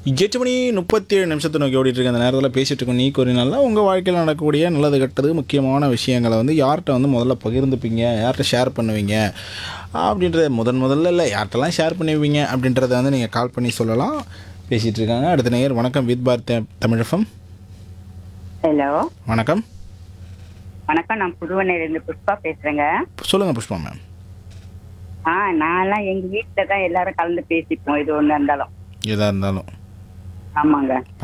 எட்டு மணி முப்பத்தி ஏழு நிமிஷத்தை நோக்கி ஓடிட்டு இருக்க அந்த நேரத்தில் பேசிட்டு இருக்கோம் நீ கூறினால உங்கள் வாழ்க்கையில் நடக்கக்கூடிய நல்லது கெட்டது முக்கியமான விஷயங்களை வந்து யார்கிட்ட வந்து முதல்ல பகிர்ந்துப்பீங்க யார்கிட்ட ஷேர் பண்ணுவீங்க அப்படின்றத முதன் முதல்ல இல்லை யார்கிட்டலாம் ஷேர் பண்ணுவீங்க அப்படின்றத வந்து நீங்கள் கால் பண்ணி சொல்லலாம் பேசிகிட்டு இருக்காங்க அடுத்த நேயர் வணக்கம் வித் பாரத் தமிழகம் ஹலோ வணக்கம் வணக்கம் நான் புதுவனையிலேருந்து புஷ்பா பேசுறேங்க சொல்லுங்கள் புஷ்பா மேம் ஆ நான்லாம் எங்க வீட்டில் தான் எல்லாரும் கலந்து பேசிப்போம் இது ஒன்று இருந்தாலும் எதாக இருந்தாலும் ஆமாங்க